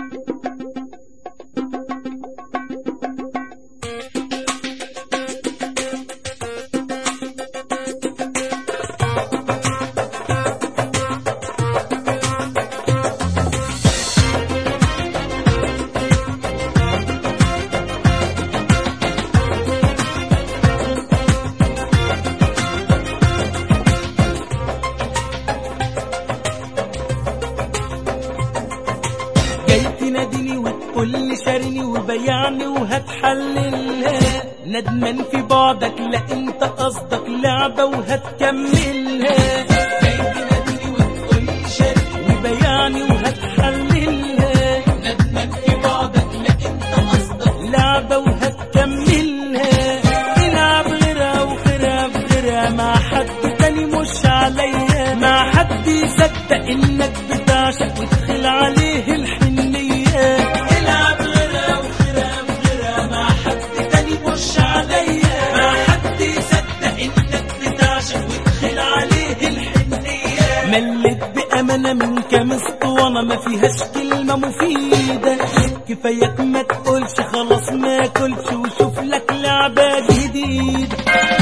جاي تناديني وتقول لي شاريني وبيعني وهتحللها ندمان في بعدك لا انت قصدك لعبة وهتكملها جاي تناديني وتقول لي شاريني وبيعني وهتحللها ندمان في بعدك لا انت قصدك لعبة وهتكملها العب غيرها وغيرها بغيرها مع حد تاني مش عليا مع حد يصدق انك بتعشق وتدخل عليه الحنية العب غيرها وغيرها وغيرها مع حد تاني مش عليا مع حد يصدق انك بتعشق وتدخل عليه الحنية ملت بأمانة من كام اسطوانة ما فيهاش كلمة مفيدة كفاية ما تقولش خلاص ما كلش وشوف لك لعبة جديدة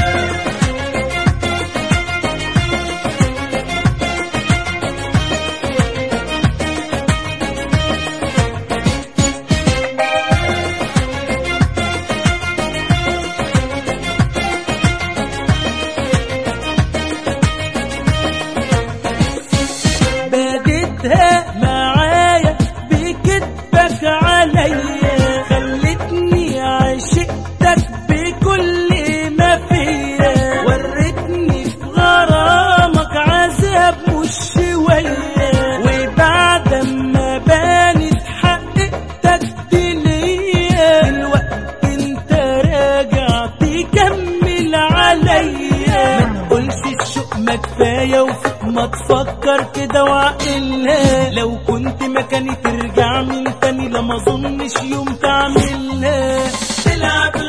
بديتها معايا بكدبك عليا خلتني عشقتك بكل ما فيا وريتني في غرامك عذاب مش شوية وبعد ما بانت حقيقتك دي ليا الوقت انت راجع تكمل عليا ما تقولش الشوق ما كفاية وفوق ما تفكر كده وعقلها لو كنت مكاني ترجع من تاني لا ما اظنش يوم تعملها تلعب